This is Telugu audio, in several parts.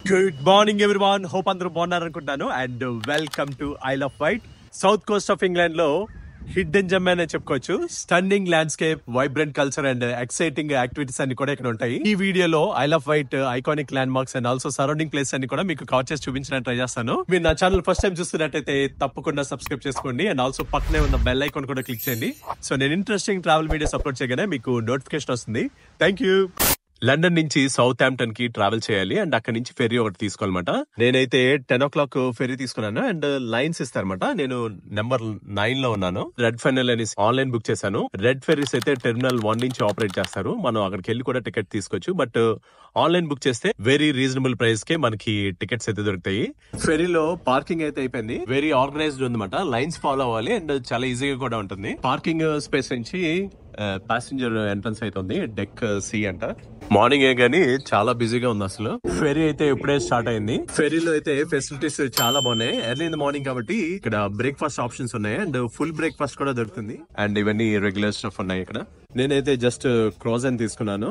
గుడ్ మార్నింగ్ ఎవ్రీవాన్ హోప్ అందరూ బాగున్నారు అనుకుంటాను అండ్ వెల్కమ్ టు ఐ of Wight south coast of England లో హిడ్డెన్ జమ్ అనే చెప్పుకోవచ్చు stunning landscape vibrant culture and exciting activities అన్ని కూడా ఇక్కడ ఉంటాయి ఈ వీడియోలో ఐ of Wight iconic landmarks and also surrounding place అన్ని కూడా మీకు కవర్ చేసి చూపించడానికి ట్రై చేస్తాను మీరు నా ఛానల్ ఫస్ట్ టైం చూస్తున్నట్టయితే తప్పకుండా సబ్స్క్రైబ్ చేసుకోండి అండ్ ఆల్సో పక్కనే ఉన్న బెల్ ఐకాన్ కూడా క్లిక్ చేయండి సో నేను ఇంట్రెస్టింగ్ ట్రావెల్ వీడియోస్ అప్లోడ్ చేయగానే మీకు నోటిఫికేషన్ వస్తుంది థ్యాంక్ యూ లండన్ నుంచి సౌత్ హాంప్టన్ కి ట్రావెల్ చేయాలి అండ్ అక్కడ నుంచి ఫెర్రీ ఒకటి తీసుకోవాలన్నమాట నేనైతే టెన్ ఓ క్లాక్ ఫెర్రీ తీసుకున్నాను అండ్ లైన్స్ ఇస్తారన్నమాట నేను నెంబర్ నైన్ లో ఉన్నాను రెడ్ ఫెనల్ అని ఆన్లైన్ బుక్ చేశాను రెడ్ ఫెర్రీస్ అయితే టెర్మినల్ వన్ నుంచి ఆపరేట్ చేస్తారు మనం అక్కడికి వెళ్ళి కూడా టికెట్ తీసుకోవచ్చు బట్ ఆన్లైన్ బుక్ చేస్తే వెరీ రీజనబుల్ ప్రైస్ కే మనకి టికెట్స్ అయితే దొరుకుతాయి ఫెరీలో పార్కింగ్ అయితే అయిపోయింది వెరీ ఆర్గనైజ్డ్ ఉందన్నమాట లైన్స్ ఫాలో అవ్వాలి అండ్ చాలా ఈజీగా కూడా ఉంటుంది పార్కింగ్ స్పేస్ నుంచి ప్యాసింజర్ ఎంట్రన్స్ అయితే ఉంది డెక్ సి అంట మార్నింగ్ ఏ గానీ చాలా బిజీగా ఉంది అసలు ఫెరీ అయితే ఇప్పుడే స్టార్ట్ అయింది ఫెరీలో అయితే ఫెసిలిటీస్ చాలా బాగున్నాయి ఎర్లీ ఇన్ ద మార్నింగ్ కాబట్టి ఇక్కడ బ్రేక్ఫాస్ట్ ఆప్షన్స్ ఉన్నాయి అండ్ ఫుల్ బ్రేక్ఫాస్ట్ కూడా దొరుకుతుంది అండ్ ఇవన్నీ రెగ్యులర్ స్టఫ్ ఉన్నాయి ఇక్కడ నేనైతే జస్ట్ క్రోజ్ అని తీసుకున్నాను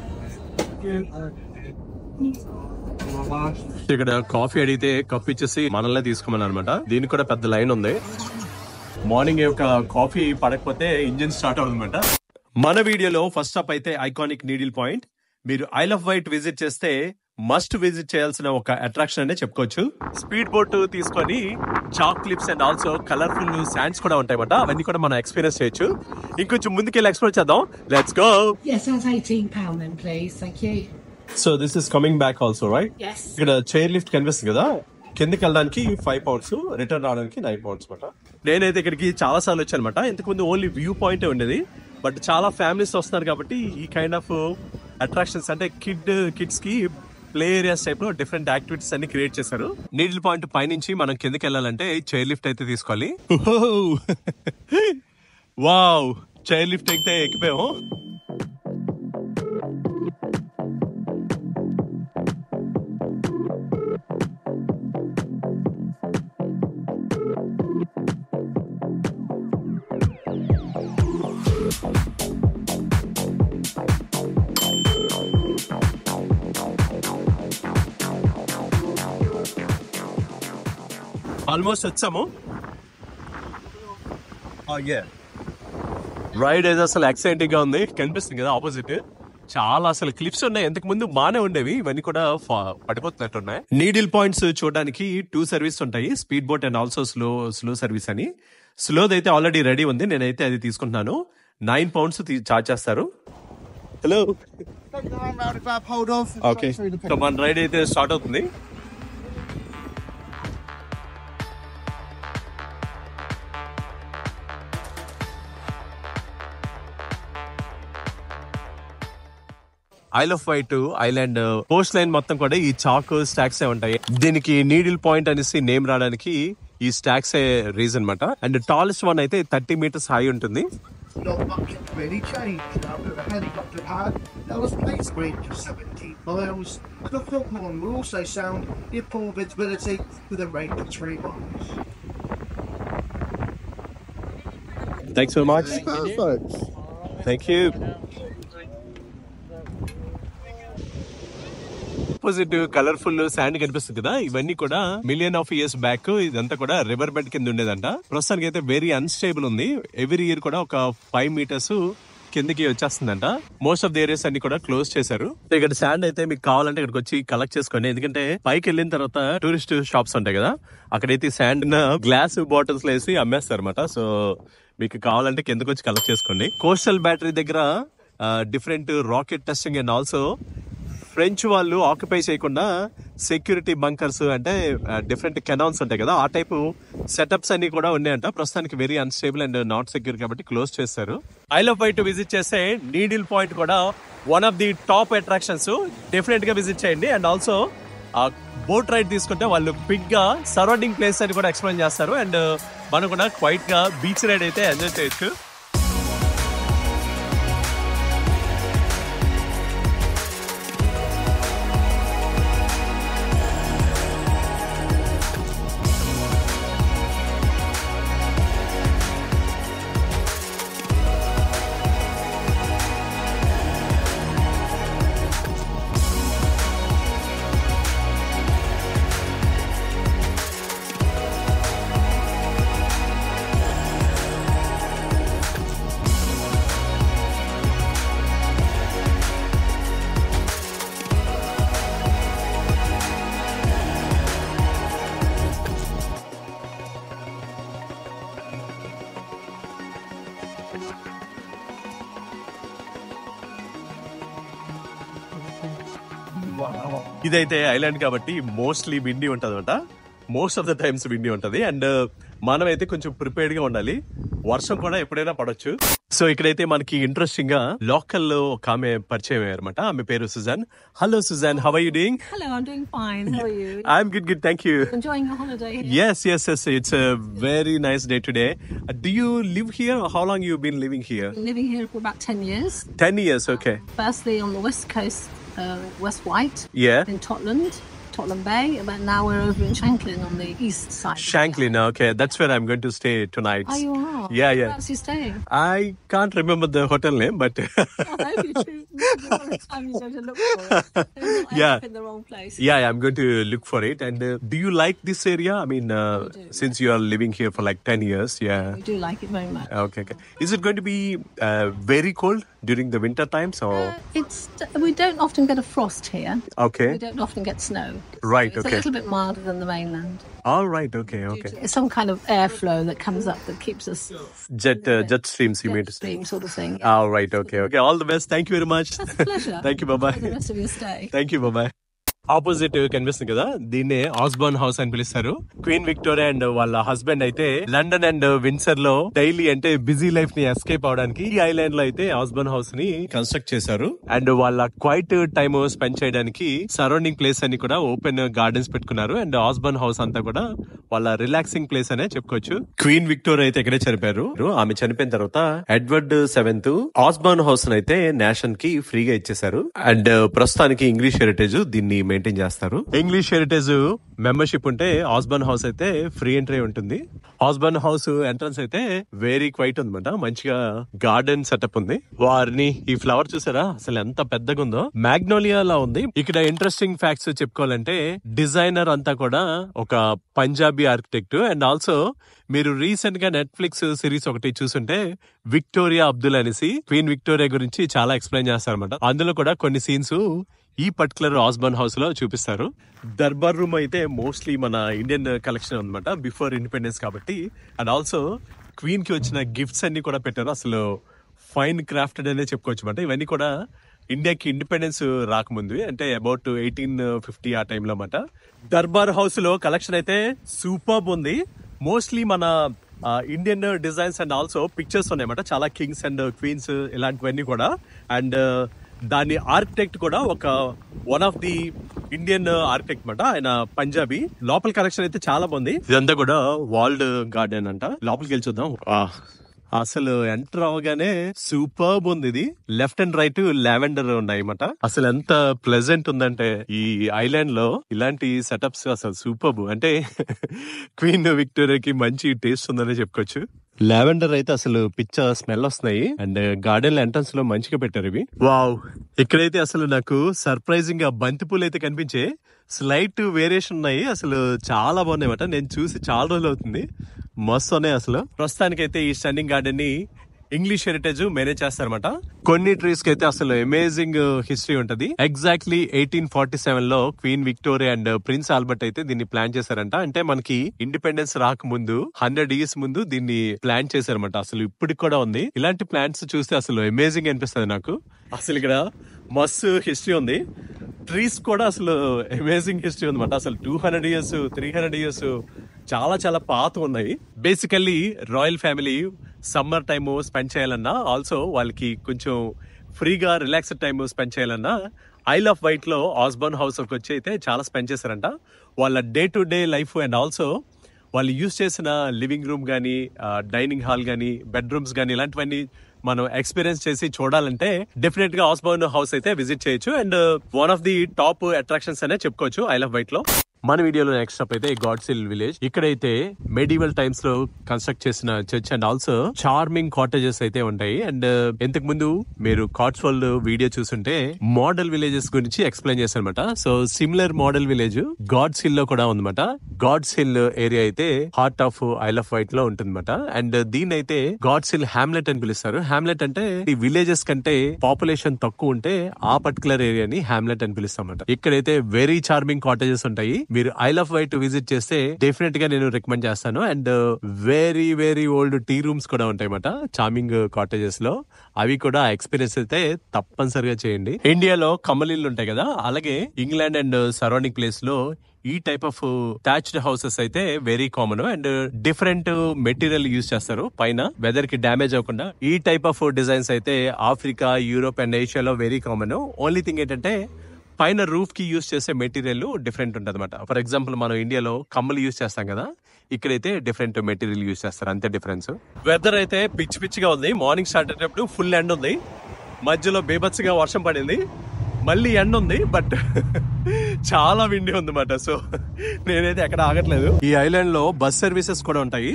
ఇక్కడ కాఫీ అడిగితే కప్ ఇచ్చేసి మనల్నే తీసుకోమని అనమాట దీనికి కూడా పెద్ద లైన్ ఉంది మార్నింగ్ యొక్క కాఫీ పడకపోతే ఇంజిన్ స్టార్ట్ అవుతుందన్నమాట మన వీడియోలో ఫస్ట్ అప్ అయితే ఐకానిక్ నీడిల్ పాయింట్ మీరు ఐ లవ్ వైట్ విజిట్ చేస్తే మస్ట్ విజిట్ చేయాల్సిన ఒక అట్రాక్షన్ అనే చెప్పుకోవచ్చు స్పీడ్ బోట్ తీసుకొని chalk cliffs and also colourful sands కూడా ఉంటాయన్నమాట అవన్నీ కూడా మనం ఎక్స్పీరియన్స్ చేయొచ్చు ఇంకొంచెం ముందుకెళ్ళి ఎక్స్ప్లోర్ చేద్దాం let's go Yes, that's eighteen pound then, please. Thank you. So this is coming back also right Yes. ఇక్కడ చైర్ లిఫ్ట్ కనిపిస్తుంది కదా కిందకి వెళ్ళడానికి ఫైవ్ పౌండ్స్ రిటర్న్ రావడానికి నైన్ పౌండ్స్ అనమాట నేనైతే ఇక్కడికి చాలా సార్లు వచ్చాను అనమాట ఇంతకుముందు ఓన్లీ వ్యూ పాయింట్ ఉండేది బట్ చాలా ఫ్యామిలీస్ వస్తున్నారు కాబట్టి ఈ కైండ్ ఆఫ్ అట్రాక్షన్స్ అంటే కిడ్ కిడ్స్ కి ప్లే ఏరియాస్ టైప్ లో డిఫరెంట్ యాక్టివిటీస్ అన్ని క్రియేట్ చేశారు నీడిల్ పాయింట్ పైనుంచి మనం కిందకి వెళ్ళాలంటే చైర్ లిఫ్ట్ అయితే తీసుకోవాలి వావ్ చైర్ లిఫ్ట్ అయితే ఎక్కిపోయాము ఆల్మోస్ట్ వచ్చాము రైడ్ అయితే అసలు ఎక్సైటింగ్ గా ఉంది కనిపిస్తుంది కదా ఆపోజిట్ చాలా అసలు క్లిప్స్ ఉన్నాయి ఇంతకు ముందు బానే ఉండేవి ఇవన్నీ కూడా ఫా- పడిపోతున్నట్టు ఉన్నాయి నీడిల్ పాయింట్స్ చూడడానికి టూ సర్వీస్ ఉంటాయి speed boat and also slow slow service అని స్లోది అయితే ఆల్రెడీ రెడీ ఉంది నేనైతే అది తీసుకుంటున్నాను నైన్ పౌండ్స్ చార్జ్ చేస్తారు hello Take the arm round, grab hold of. and okay straight through the so మన రైడ్ అయితే స్టార్ట్ అవుతుంది Isle of Wight island coast line మొత్తం కూడా ఈ చాక్ స్టాక్స్ ఉంటాయి దీనికి నీడిల్ పాయింట్ అనేసి నేమ్ రావడానికి ఈ స్టాక్స్ రీజన్ అనమాట అండ్ టాలెస్ట్ వన్ అయితే థర్టీ మీటర్స్ హై ఉంటుంది Not much really changed after the helicopter pad. That was base range of 17 miles. The foghorn will also sound near poor visibility with a range of 3 miles. Thanks very much Perfect. Thank you opposite colourful sand కనిపిస్తుంది కదా ఇవన్నీ కూడా మిలియన్ ఆఫ్ ఇయర్స్ బ్యాక్ ఇదంతా కూడా రివర్ బెడ్ కింద ఉండేదంట ప్రస్తుతానికి అయితే వెరీ అన్స్టేబుల్ ఉంది ఎవ్రీ ఇయర్ కూడా ఒక ఫైవ్ మీటర్స్ కిందకి వచ్చేస్తుందంట మోస్ట్ ఆఫ్ ది ఏరియాస్ అన్ని కూడా క్లోజ్ చేశారు ఇక్కడ శాండ్ అయితే మీకు కావాలంటే ఇక్కడికి వచ్చి కలెక్ట్ చేసుకోండి ఎందుకంటే పైకి వెళ్ళిన తర్వాత టూరిస్ట్ షాప్స్ ఉంటాయి కదా అక్కడైతే శాండ్ గ్లాస్ బాటిల్స్ లో వేసి అమ్మేస్తారు అనమాట సో మీకు కావాలంటే కిందకి వచ్చి కలెక్ట్ చేసుకోండి కోస్టల్ బ్యాటరీ దగ్గర different rocket testing and also French వాళ్ళు ఆక్యుపై చేయకుండా సెక్యూరిటీ బంకర్స్ అంటే డిఫరెంట్ కెనాన్స్ ఉంటాయి కదా ఆ టైపు సెటప్స్ అన్ని కూడా ఉన్నాయంట ప్రస్తుతానికి very unstable and not secure కాబట్టి క్లోజ్ చేస్తారు ఐ లవ్ వైట్ విజిట్ చేస్తే నీడిల్ పాయింట్ కూడా one of the top attractions definite గా విజిట్ చేయండి అండ్ ఆల్సో ఆ బోట్ రైడ్ తీసుకుంటే వాళ్ళు క్విక్ గా సరౌండింగ్ ప్లేస్ అని కూడా ఎక్స్ప్లెయిన్ చేస్తారు అండ్ మనం కూడా క్వైట్ గా బీచ్ రైడ్ అయితే ఎంజాయ్ చేయొచ్చు ఇదైతే ఐలాండ్ కాబట్టి మోస్ట్లీ విండి ఉంటది most of the times windy ఉంటది అండ్ మనమైతే కొంచెం ప్రిపేర్డ్ గా ఉండాలి వర్షం కూడా ఎప్పుడైనా పడొచ్చు సో ఇక్కడైతే మనకి ఇంట్రెస్టింగ్ గా లోకల్ లో ఒక ఆమె పరిచయం అయ్యారన్నమాట ఆమె పేరు Suzanne hello Suzanne how you doing Hello, I'm doing fine. How are you? I'm good good thank you Enjoying your holiday here? Yes, yes, yes. It's a very nice day today. Uh, do you live here? Or how long you been living here? Been living here for about 10 years. Ten years. Okay. Firstly on the west coast, uh, West White, Yeah. in Totland, Totland Bay, but now we're over in Shanklin on the east side. Shanklin. Okay, that's where I'm going to stay tonight. Oh, you are? Yeah, yeah. Whereabouts are you staying? I can't remember the hotel name, but I hope you do. Maybe the wrong time you go to look for it. So you're not Yeah. up in the wrong place. yeah, yeah, I'm going to look for it. And uh, do you like this area? I mean, uh, do, since you are living here for like ten years, yeah. We do like it very much. Okay, okay. Is it going to be uh, very cold during the winter times or? Uh, it's we don't often get a frost here. Okay. We don't often get snow. Right, It's okay. a little bit milder than the mainland. All right. Okay. Okay. It's some kind of airflow that comes up that keeps us Jet uh, jet streams. You mean to say? stream sort of thing. All right. Okay. Okay. All the best. Thank you very much. That's a pleasure. Thank you. Bye bye. For the rest of your stay. Thank you bye bye opposite కనిపిస్తుంది కదా దీన్నే ఆస్బర్న్ హౌస్ అని పిలుస్తారు క్వీన్ విక్టోరియా అండ్ వాళ్ళ హస్బెండ్ అయితే లండన్ అండ్ విన్సర్ లో డైలీ అంటే బిజీ లైఫ్ ని ఎస్కేప్ అవడానికి ఈ ఐలాండ్ లో అయితే ఆస్బర్న్ హౌస్ ని కన్స్ట్రక్ట్ చేశారు అండ్ వాళ్ళ క్వైట్ టైమ్ స్పెండ్ చేయడానికి సరౌండింగ్ ప్లేస్ అని కూడా ఓపెన్ గార్డెన్స్ పెట్టుకున్నారు అండ్ ఆస్బర్న్ హౌస్ అంతా కూడా వాళ్ళ రిలాక్సింగ్ ప్లేస్ అనే చెప్పుకోవచ్చు క్వీన్ విక్టోరియా అయితే ఇక్కడే చనిపోయారు ఆమె చనిపోయిన తర్వాత ఎడ్వర్డ్ సెవెంత్ ఆస్బర్న్ హౌస్ అయితే నేషన్ కి ఫ్రీగా ఇచ్చేశారు అండ్ ప్రస్తుతానికి ఇంగ్లీష్ హెరిటేజ్ దీన్ని మెయింటైన్ చేస్తారు ఇంగ్లీష్ హెరిటేజ్ మెంబర్షిప్ ఉంటే ఆస్బర్న్ హౌస్ అయితే ఫ్రీ ఎంట్రీ ఉంటుంది ఆస్బర్న్ హౌస్ ఎంట్రన్స్ అయితే వెరీ క్వైట్ ఉందన్నమాట మంచిగా గార్డెన్ సెటప్ ఉంది వారిని ఈ ఫ్లవర్ చూసారా అసలు ఎంత పెద్దగా ఉందో మ్యాగ్నోలియా లా ఉంది ఇక్కడ ఇంట్రెస్టింగ్ ఫ్యాక్ట్స్ చెప్పుకోవాలంటే డిజైనర్ అంతా కూడా ఒక పంజాబీ ఆర్కిటెక్ట్ అండ్ ఆల్సో మీరు రీసెంట్ గా నెట్ఫ్లిక్స్ సిరీస్ ఒకటి చూసుంటే విక్టోరియా అబ్దుల్ అనేసి క్వీన్ విక్టోరియా గురించి చాలా ఎక్స్ప్లెయిన్ చేస్తారన్నమాట అందులో కూడా కొన్ని సీన్స్ ఈ పర్టికులర్ ఆస్బర్న్ హౌస్ లో చూపిస్తారు దర్బార్ రూమ్ అయితే మోస్ట్లీ మన ఇండియన్ కలెక్షన్ అనమాట బిఫోర్ ఇండిపెండెన్స్ కాబట్టి అండ్ ఆల్సో క్వీన్ కి వచ్చిన గిఫ్ట్స్ అన్ని కూడా పెట్టారు అసలు ఫైన్ క్రాఫ్టెడ్ అనే చెప్పుకోవచ్చు అనమాట ఇవన్నీ కూడా ఇండియాకి ఇండిపెండెన్స్ రాకముందు అంటే అబౌట్ ఎయిటీన్ ఫిఫ్టీ ఆ టైంలో అన్నమాట దర్బార్ హౌస్ లో కలెక్షన్ అయితే సూపర్ ఉంది మోస్ట్లీ మన Indian designs and also pictures ఉన్నాయన్నమాట చాలా కింగ్స్ అండ్ క్వీన్స్ ఇలాంటివన్నీ కూడా అండ్ దాని ఆర్కిటెక్ట్ కూడా ఒక one of the Indian architect అనమాట ఆయన పంజాబీ లోపల కలెక్షన్ అయితే చాలా బాగుంది ఇదంతా కూడా వాల్డ్ గార్డెన్ అంట లోపలికి వెళ్ళి చూద్దాం ఆ, అసలు ఎంటర్ అవగానే సూపర్ ఉంది ఇది లెఫ్ట్ అండ్ రైట్ లావెండర్ ఉన్నాయి అన్నమాట అసలు ఎంత ప్లెజెంట్ ఉందంటే ఈ ఐలాండ్ లో ఇలాంటి సెటప్స్ అసలు సూపర్ అంటే క్వీన్ విక్టోరియాకి మంచి టేస్ట్ ఉందని చెప్పుకోవచ్చు లావెండర్ అయితే అసలు పిచ్చ స్మెల్ వస్తున్నాయి అండ్ గార్డెన్ ఎంట్రన్స్ లో మంచిగా పెట్టారు ఇవి వావ్ ఇక్కడైతే అసలు నాకు సర్ప్రైజింగ్ గా బంతి పూలు అయితే కనిపించే స్లైట్ వేరియేషన్ ఉన్నాయి అసలు చాలా బాగున్నాయి అన్నమాట నేను చూసి చాలా రోజులు అవుతుంది మస్తు ఉన్నాయి అసలు ప్రస్తుతానికైతే ఈ స్టన్నింగ్ గార్డెన్ ని ఇంగ్లీష్ హెరిటేజ్ మేనేజ్ చేస్తారన్నమాట కొన్ని ట్రీస్ కి అయితే అసలు అమేజింగ్ హిస్టరీ ఉంటది ఎగ్జాక్ట్లీ ఎయిటీన్ ఫార్టీ సెవెన్ లో Queen Victoria and Prince Albert అయితే దీన్ని ప్లాన్ చేశారంట అంటే మనకి ఇండిపెండెన్స్ రాకముందు హండ్రెడ్ ఇయర్స్ ముందు దీన్ని ప్లాన్ చేశారన్నమాట అసలు ఇప్పటికి కూడా ఉంది ఇలాంటి ప్లాంట్స్ చూస్తే అసలు అమేజింగ్ అనిపిస్తుంది నాకు అసలు ఇక్కడ మస్తు హిస్టరీ ఉంది ట్రీస్ కూడా అసలు అమేజింగ్ హిస్టరీ ఉందన్నమాట అసలు two hundred years three hundred years చాలా చాలా పాత ఉన్నాయి basically royal family summer time spend చేయాలన్నా ఆల్సో వాళ్ళకి కొంచెం ఫ్రీగా రిలాక్స్డ్ టైం స్పెండ్ చేయాలన్నా ఐల్ ఆఫ్ వైట్ లో ఆస్బర్న్ హౌస్ వచ్చి అయితే చాలా స్పెండ్ చేశారంట వాళ్ళ day to day life and also వాళ్ళు యూజ్ చేసిన లివింగ్ రూమ్ కానీ డైనింగ్ హాల్ కానీ బెడ్రూమ్స్ కానీ ఇలాంటివన్నీ మనం ఎక్స్పీరియన్స్ చేసి చూడాలంటే డెఫినెట్ గా ఆస్బర్న్ హౌస్ అయితే విజిట్ చేయొచ్చు and one of the top attractions అనే చెప్పుకోవచ్చు ఐ లవ్ వైట్ లో మన వీడియోలో నెక్స్ట్ స్టాప్ అయితే గాడ్సిల్ విలేజ్ ఇక్కడైతే మెడివల్ టైమ్స్ లో కన్స్ట్రక్ట్ చేసిన church and also charming cottages అయితే ఉంటాయి అండ్ ఇంతకు ముందు మీరు కాట్స్వాల్ వీడియో చూస్తుంటే మోడల్ విలేజెస్ గురించి ఎక్స్ప్లెయిన్ చేశారనమాట so similar model village Godshill లో కూడా ఉందన్నమాట గాడ్స్ హిల్ ఏరియా అయితే heart of Isle of Wight లో ఉంటుందన్నమాట అండ్ దీని అయితే గాడ్స్ హిల్ హ్యామ్లెట్ అని పిలుస్తారు హ్యామ్లెట్ అంటే ఈ విలేజెస్ కంటే పాపులేషన్ తక్కువ ఉంటే ఆ పర్టికులర్ ఏరియాని హ్యామ్లెట్ అని పిలుస్తాం అన్నమాట ఇక్కడైతే వెరీ చార్మింగ్ కాటేజెస్ ఉంటాయి మీరు ఐ లవ్ వైట్ విజిట్ చేస్తే డెఫినెట్ గా నేను రికమెండ్ చేస్తాను and very very old tea rooms కూడా ఉంటాయి అన్నమాట చార్మింగ్ కాటేజెస్ లో అవి కూడా ఎక్స్పీరియన్స్ అయితే తప్పనిసరిగా చేయండి ఇండియాలో కమ్మలిల్లు ఉంటాయి కదా అలాగే ఇంగ్లాండ్ అండ్ సరౌండింగ్ ప్లేస్ లో ఈ టైప్ ఆఫ్ టాచ్డ్ హౌసెస్ అయితే very common and different material use చేస్తారు పైన వెదర్ కి డ్యామేజ్ అవ్వకుండా ఈ టైప్ ఆఫ్ డిజైన్స్ అయితే ఆఫ్రికా యూరోప్ అండ్ ఏషియాలో వెరీ కామన్ ఓన్లీ థింగ్ ఏంటంటే పైన రూఫ్ కి యూస్ చేసే మెటీరియల్ డిఫరెంట్ ఉంటుంది అనమాట ఫర్ ఎగ్జాంపుల్ మనం ఇండియాలో కమ్మలు యూస్ చేస్తాం కదా ఇక్కడైతే డిఫరెంట్ మెటీరియల్ యూస్ చేస్తారు అంతే డిఫరెన్స్ వెదర్ అయితే పిచ్చి పిచ్చిగా ఉంది మార్నింగ్ స్టార్ట్ అయ్యేటప్పుడు ఫుల్ ఎండ్ ఉంది మధ్యలో బేబత్స్గా వర్షం పడింది మళ్ళీ ఎండ్ ఉంది బట్ చాలా విండి ఉంది అన్నమాట సో నేనైతే ఎక్కడ ఆగట్లేదు ఈ ఐలాండ్ లో బస్ సర్వీసెస్ కూడా ఉంటాయి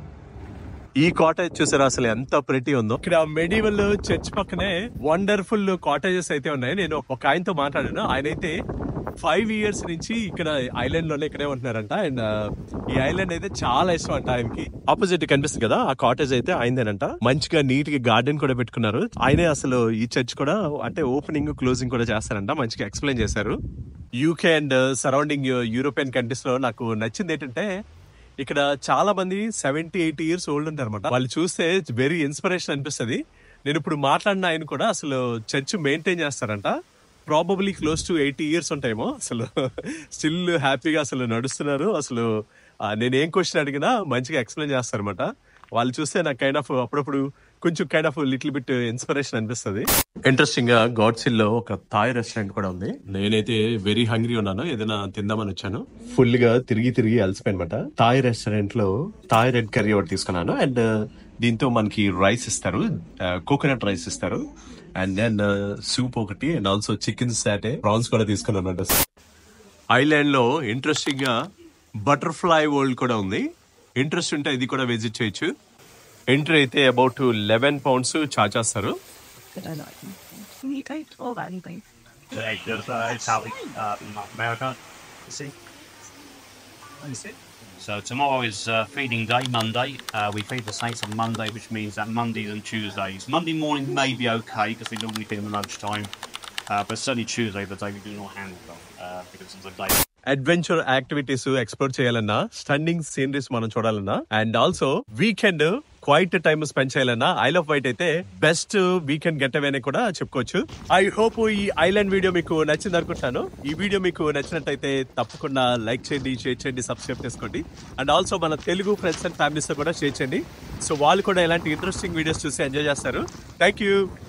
ఈ కాటేజ్ చూసారా అసలు ఎంత ప్రెటీ ఉందో ఇక్కడ మెడివల్ చర్చ్ పక్కనే వండర్ఫుల్ కాటేజెస్ అయితే ఉన్నాయి నేను ఒక ఆయనతో మాట్లాడాను ఆయన అయితే ఫైవ్ ఇయర్స్ నుంచి ఇక్కడ ఐలాండ్ లోనే ఇక్కడే ఉంటున్నారంట అండ్ ఈ ఐలాండ్ అయితే చాలా ఇష్టం అంట ఆయనకి ఆపోజిట్ కనిపిస్తుంది కదా ఆ కాటేజ్ అయితే ఆయనదేనంట మంచిగా నీట్ గా గార్డెన్ కూడా పెట్టుకున్నారు ఆయనే అసలు ఈ చర్చ్ కూడా అంటే ఓపెనింగ్ క్లోజింగ్ కూడా చేస్తారంట మంచిగా ఎక్స్ప్లెయిన్ చేశారు UK and surrounding European countries లో నాకు నచ్చింది ఏంటంటే ఇక్కడ చాలా మంది సెవెంటీ ఎయిటీ ఇయర్స్ ఓల్డ్ ఉంటారు అనమాట వాళ్ళు చూస్తే వెరీ ఇన్స్పిరేషన్ అనిపిస్తుంది నేను ఇప్పుడు మాట్లాడిన ఆయన కూడా అసలు చర్చ్ మెయింటైన్ చేస్తారంట probably close to eighty years ఉంటాయేమో అసలు స్టిల్ హ్యాపీగా అసలు నడుస్తున్నారు అసలు ఆ, నేను ఏం క్వశ్చన్ అడిగినా మంచిగా ఎక్స్ప్లెయిన్ చేస్తారనమాట వాళ్ళు చూస్తే నాకు కైండ్ ఆఫ్ అప్పుడప్పుడు కొంచెం kind of little bit inspiration అనిపిస్తుంది ఇంట్రెస్టింగ్ గా గాడ్సిల్ లో ఒక థాయ్ రెస్టారెంట్ కూడా ఉంది నేనైతే వెరీ హంగ్రీ ఉన్నాను ఏదైనా తిందామని వచ్చాను ఫుల్ గా తిరిగి తిరిగి అలసిపోయినమాట థాయ్ రెస్టారెంట్ లో థాయ్ రెడ్ కర్రీ ఒకటి తీసుకున్నాను అండ్ దీంతో మనకి రైస్ ఇస్తారు కోకోనట్ రైస్ ఇస్తారు అండ్ దెన్ సూప్ ఒకటి and also chicken satay prawns కూడా తీసుకున్నాను ఐలాండ్ లో ఇంట్రెస్టింగ్ గా బటర్ఫ్లై వరల్డ్ కూడా ఉంది ఇంట్రెస్ట్ ఉంటే ఇది కూడా విజిట్ చేయొచ్చు ఎంట్రీ అయితే అబౌట్ లెవెన్ పౌండ్స్ చార్జ్ చేస్తారు Good, I like them. Can you take all that and things? today of uh, Italy, uh, North America. You see? So tomorrow is uh, feeding day, Monday. Uh, we feed the saints on Monday, which means that Mondays and Tuesdays. Monday morning may be okay because we normally feed them at lunchtime, uh, but certainly Tuesday, the day we do not handle them uh, because it's the day. Adventure activities explore చేయాలన్నా స్టన్నింగ్ సీనరీస్ మనం చూడాలన్నా and also weekend quiet time spend చేయాలన్నా ఐల్ ఆఫ్ వైట్ అయితే బెస్ట్ వీకెండ్ గెట్ అవే అని కూడా చెప్పుకోవచ్చు ఐ హోప్ ఈ ఐలాండ్ వీడియో మీకు నచ్చింది అనుకుంటాను ఈ వీడియో మీకు నచ్చినట్టయితే తప్పకుండా లైక్ చేయండి షేర్ చేయండి సబ్స్క్రైబ్ చేసుకోండి అండ్ ఆల్సో మన తెలుగు ఫ్రెండ్స్ అండ్ ఫ్యామిలీస్ తో కూడా షేర్ చేయండి సో వాళ్ళు కూడా ఇలాంటి ఇంట్రెస్టింగ్ వీడియోస్ చూసి ఎంజాయ్ చేస్తారు థ్యాంక్ యూ